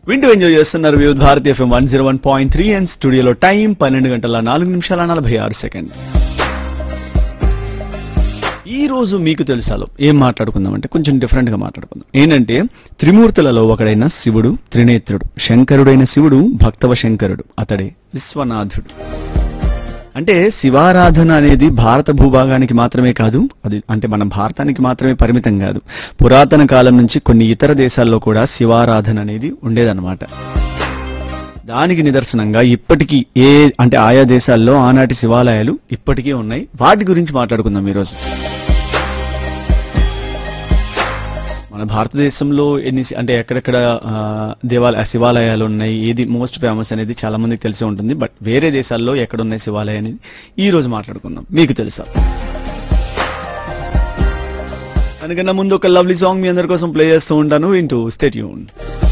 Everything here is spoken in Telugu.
వింటూ ఎంజాయ్ చేస్తున్నారు Vividh Bharati FM one zero one point three and స్టూడియోలో టైం పన్నెండు గంటల నాలుగు నిమిషాల నలభై ఆరు సెకండ్ ఈ రోజు మీకు తెలుసాలో ఏం మాట్లాడుకుందాం అంటే కొంచెం డిఫరెంట్ గా మాట్లాడుకుందాం ఏంటంటే త్రిమూర్తులలో ఒకడైన శివుడు త్రినేత్రుడు శంకరుడైన శివుడు భక్తవ శంకరుడు అతడే విశ్వనాథుడు అంటే శివారాధన అనేది భారత భూభాగానికి మాత్రమే కాదు అది అంటే మన భారతానికి మాత్రమే పరిమితం కాదు పురాతన కాలం నుంచి కొన్ని ఇతర దేశాల్లో కూడా శివారాధన అనేది ఉండేదన్నమాట దానికి నిదర్శనంగా ఇప్పటికీ ఏ అంటే ఆయా దేశాల్లో ఆనాటి శివాలయాలు ఇప్పటికీ ఉన్నాయి వాటి గురించి మాట్లాడుకుందాం ఈరోజు మన భారతదేశంలో ఎన్ని సి- అంటే ఎక్కడెక్కడ ఆ, దేవాలయ శివాలయాలు ఉన్నాయి ఏది మోస్ట్ ఫేమస్ అనేది చాలా మందికి తెలిసి ఉంటుంది బట్ వేరే దేశాల్లో ఎక్కడ ఉన్నాయి శివాలయం అనేది ఈ రోజు మాట్లాడుకుందాం మీకు తెలుసా అందుకన్నా ముందు ఒక లవ్లీ సాంగ్ మీ అందరి కోసం ప్లే చేస్తూ ఉంటాను ఇంటూ స్టేట్యూన్